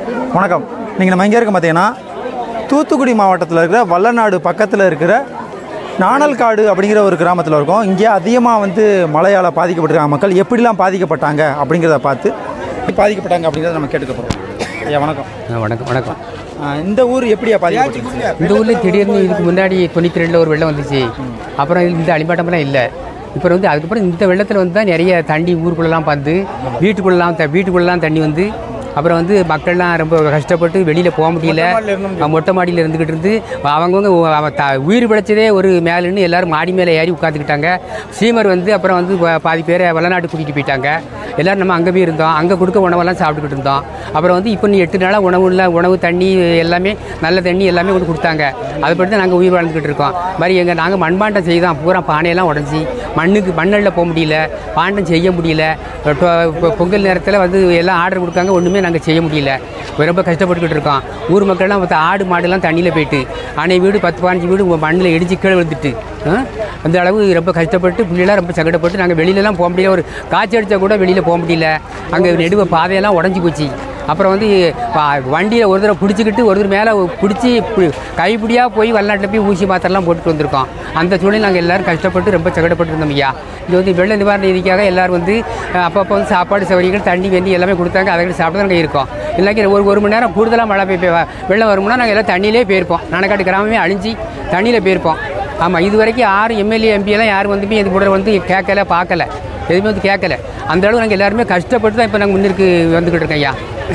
வணக்கம் நீங்கள் நம்ம எங்கே இருக்க பார்த்தீங்கன்னா தூத்துக்குடி மாவட்டத்தில் இருக்கிற வல்லநாடு பக்கத்தில் இருக்கிற நாணல்காடு அப்படிங்கிற ஒரு கிராமத்தில் இருக்கோம் இங்கே அதிகமாக வந்து மழையால் பாதிக்கப்பட்டிருக்காங்க மக்கள் எப்படிலாம் பாதிக்கப்பட்டாங்க அப்படிங்கிறத பார்த்து எப்படி பாதிக்கப்பட்டாங்க அப்படிங்கிறத நம்ம கேட்டுக்க போகிறோம் ஐயா வணக்கம் ஆ, வணக்கம் வணக்கம் ஆ, இந்த ஊர் எப்படியா பாதிக்கப்பட்டிருக்கு இந்த ஊரில் திடீர்னு இதுக்கு முன்னாடி தொண்ணூற்றி ரெண்டில் ஒரு வெள்ளம் வந்துச்சு அப்புறம் இந்த அடிமாட்டமெல்லாம் இல்லை இப்போ வந்து அதுக்கப்புறம் இந்த வெள்ளத்தில் வந்து தான் நிறைய தண்ணி ஊருக்குள்ளெல்லாம் வந்து வீட்டுக்குள்ளெல்லாம் த வீட்டுக்குள்ளெல்லாம் தண்ணி வந்து அப்புறம் வந்து மக்கள்லாம் ரொம்ப கஷ்டப்பட்டு வெளியில் போக முடியல அஹ் மொட்டை மாடியில் இருந்துக்கிட்டு இருந்து அவங்கவுங்க உ- அவ த உயிர் பிழைச்சதே ஒரு மேலுன்னு எல்லாரும் மாடி மேலே ஏறி உட்காந்துக்கிட்டாங்க ஸ்ரீமர் வந்து அப்புறம் வந்து ப- பாதி பேரை வெளிநாட்டு கூட்டிகிட்டு போயிட்டாங்க எல்லாரும் நம்ம அங்கே போய் இருந்தோம் அங்கே கொடுக்க உணவெல்லாம் சாப்பிட்டுக்கிட்டு இருந்தோம் அப்புறம் வந்து இப்போ நீ எட்டு நாளாக உணவு இல்லை உணவு தண்ணி எல்லாமே நல்ல தண்ணி எல்லாமே கொண்டு கொடுத்தாங்க அதை பற்றி தான் நாங்கள் உயிர் வாழ்ந்துக்கிட்டு இருக்கோம் மாதிரி எங்கள் நாங்கள் மண்பாண்டம் செய்தோம் பூரா பானையெல்லாம் உடஞ்சி மண்ணுக்கு மண்ணில் போக முடியல பாண்டம் செய்ய முடியல இப்போ இப்போ பொங்கல் நேரத்தில் வந்து எல்லாம் ஆர்டர் கொடுக்காங்க ஒன்றுமே நாங்கள் செய்ய முடியல ரொம்ப கஷ்டப்பட்டுக்கிட்டு இருக்கோம் ஊர் மக்கள்லாம் மற்ற ஆடு மாடுலாம் தண்ணியில் போயிட்டு அணை வீடு பத்து பதினஞ்சு வீடு மண்ணில் இடிச்சு கீழே விழுந்துட்டு ஆ? அந்த அளவு ரொம்ப கஷ்டப்பட்டு பிள்ளைலாம் ரொம்ப சங்கடப்பட்டு நாங்கள் வெளியிலலாம் போக முடியல ஒரு காய்ச்சல் அடித்தா கூட வெளியில் போக முடியல அங்கே நெடுவ பாதையெல்லாம் உடஞ்சி போச்சு அப்புறம் வந்து வண்டியில் ஒரு தடவை பிடிச்சிக்கிட்டு ஒரு தடவை மேலே பிடிச்சி கைப்பிடியாக போய் வெளிநாட்டில் போய் ஊசி மாத்திரலாம் போட்டுட்டு வந்திருக்கோம் அந்த சூழ்நிலை நாங்கள் எல்லாரும் கஷ்டப்பட்டு ரொம்ப சங்கடப்பட்டு இருந்தோம் ஐயா இது வந்து வெள்ள நிவாரண நிதிக்காக எல்லாரும் வந்து அஹ், அப்பப்போ வந்து சாப்பாடு சௌகரியங்கள் தண்ணி வெந்தி எல்லாமே கொடுத்தாங்க அதை சாப்பிட்டு தான் நாங்கள் இருக்கோம் இல்லாக்கி ஒரு ஒரு மணி நேரம் கூடுதலாக மழை பெய்ய பெய்ய- வெள்ளம் வரும்னா நாங்கள் எல்லாம் தண்ணியிலே போயிருப்போம் நானக்காட்டு கிராமமே அழிஞ்சு தண்ணியில் போயிருப்போம் ஆமாம் இது வரைக்கும் யார் எம்எல்ஏ எம்பியெல்லாம் யாரும் வந்து இது கூட வந்து கேட்கல பார்க்கல எதுவுமே வந்து கேட்கல அந்த அளவு நாங்கள் எல்லாருமே கஷ்டப்பட்டு தான் இப்போ நாங்கள் முன்னிற்கு வந்துக்கிட்டு இருக்கோம் ஐயா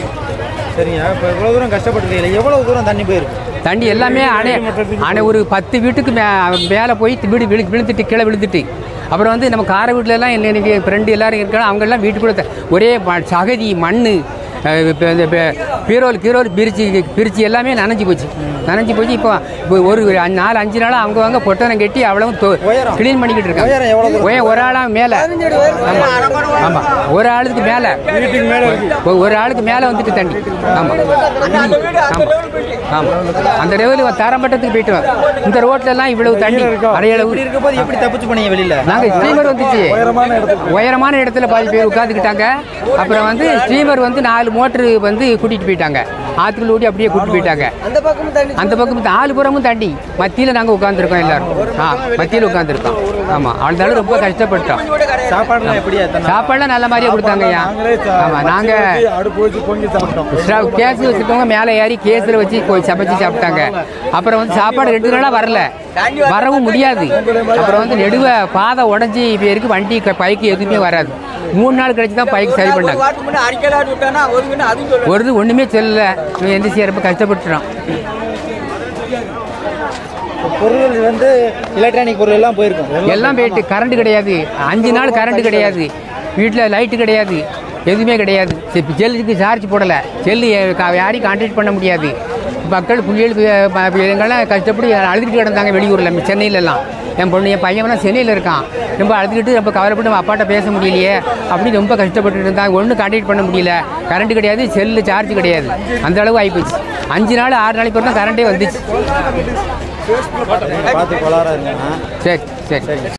சரிங்க இப்போ இவ்வளோ தூரம் கஷ்டப்பட்டுருக்கீங்க எவ்வளோ தூரம் தண்ணி போயிருக்கு தண்ணி எல்லாமே அணை அணை ஒரு பத்து வீட்டுக்கு மே மேலே போய் வீடு விழு விழுந்துட்டு கீழே விழுந்துட்டு அப்புறம் வந்து நம்ம கார வீட்டில எல்லாம் என்ன எனக்கு ஃப்ரெண்டு எல்லாரும் இருக்காங்க அவங்கெல்லாம் வீட்டுக்குள்ள த- ஒரே ம- சகதி மண் இப்போ இந்த பே- பீரோல் கீரோல் பிரிச்சு பிரிச்சு எல்லாமே நனைஞ்சு போச்சு நனைஞ்சு போச்சு இப்போ இப்போ ஒரு அஞ்சு நாலு அஞ்சு நாளாக அவங்க அவங்க பொட்டனம் கட்டி அவ்வளவு உயரம். க்ளீன் பண்ணிக்கிட்டு உயரம் இருக்காங்க எவ்வளவு தூரம்? உயரம் ஒரு ஆளாக மேலே ஆமாம் ஆமாம் ஒரு ஆளுக்கு மேலே ஒரு ஆளுக்கு மேலே வந்துட்டு தண்ணி ஆமாம் ஆமாம் ஆமாம் அந்த லெவலு தரமட்டத்துக்கு போயிட்டு வா. இந்த ரோட்ல எல்லாம் இவ்வளவு தண்ணி அடையளவு இப்படி இருக்கும்போது எப்படி தப்பிச்சு பண்ணீங்க வெளியில் நாங்க ஸ்டீமர் வந்துச்சு உயரமான இடத்துல பாதி பேர் உட்காந்துக்கிட்டாங்க அப்புறம் வந்து ஸ்டீமர் வந்து நாலு மோட்டர் வந்து கூட்டிட்டு போயிட்டாங்க ஆத்துக்குள்ள ஓடி அப்படியே கூட்டிட்டு போயிட்டாங்க அந்த பக்கம் நாலு புறமும் தண்ணி மத்தியில நாங்க உட்காந்துருக்கோம் எல்லாரும் ஆ மத்தியில உட்காந்துருக்கோம் ஆமா அவ்வளோ ரொம்ப கஷ்டப்பட்டோம் சாப்பாடுலாம் எப்படியா தண்ணி சாப்பாடுலாம் நல்ல மாதிரியா கொடுத்தாங்க ஐயா ஆமா நாங்க அடுப்பு வச்சு பொங்கி சாப்பிட்டோம் ஸ்டவ் கேஸ் வச்சுருக்கவங்க மேலே ஏறி கேஸில் வச்சு கொ- சமைச்சு சாப்பிட்டாங்க அப்புறம் வந்து சாப்பாடு ரெண்டு நாளாக வரல வரவும் முடியாது அப்புறம் வந்து நெடுவ பாதை உடஞ்சி பேருக்கு வண்டி க- பைக்கு எதுவுமே வராது மூணு நாள் கழிச்சு தான் பைக் சரி பண்ணாங்க ஒரு இது ஒன்றுமே சொல்லல இவன் எந்த செய்ய ரொம்ப கஷ்டப்பட்டுறோம் பொருள் வந்து எலக்ட்ரானிக் பொருள் எல்லாம் போயிருக்கும் எல்லாம் போயிட்டு கரண்ட் கிடையாது அஞ்சு நாள் கரண்ட் கிடையாது வீட்டில் லைட்டு கிடையாது எதுவுமே கிடையாது சரி, செல்லுக்கு சார்ஜ் போடலை செல்லு எ- கா- யாரையும் கான்டாக்ட் பண்ண முடியாது மக்கள் புள்ளிகள் எங்கெல்லாம் கஷ்டப்பட்டு அழுதுகிட்டு கிடந்தாங்க வெளியூரில் சென்னையிலலாம் என் பொண்ணு என் பையன்லாம் சென்னையில் இருக்கான் ரொம்ப அழுதுகிட்டு ரொம்ப கவலைப்பட்டு நம்ம அப்பாட்ட பேச முடியலையே அப்படின்னு ரொம்ப கஷ்டப்பட்டு இருந்தாங்க ஒன்றும் கான்டாக்ட் பண்ண முடியல கரண்ட் கிடையாது செல்லு சார்ஜ் கிடையாது அந்த அளவு ஆகிப்போச்சு அஞ்சு நாள் ஆறு நாளைக்கு பிறகு தான் கரண்டே வந்துச்சு பார்த்து கொளாரா இருங்க சரி சரி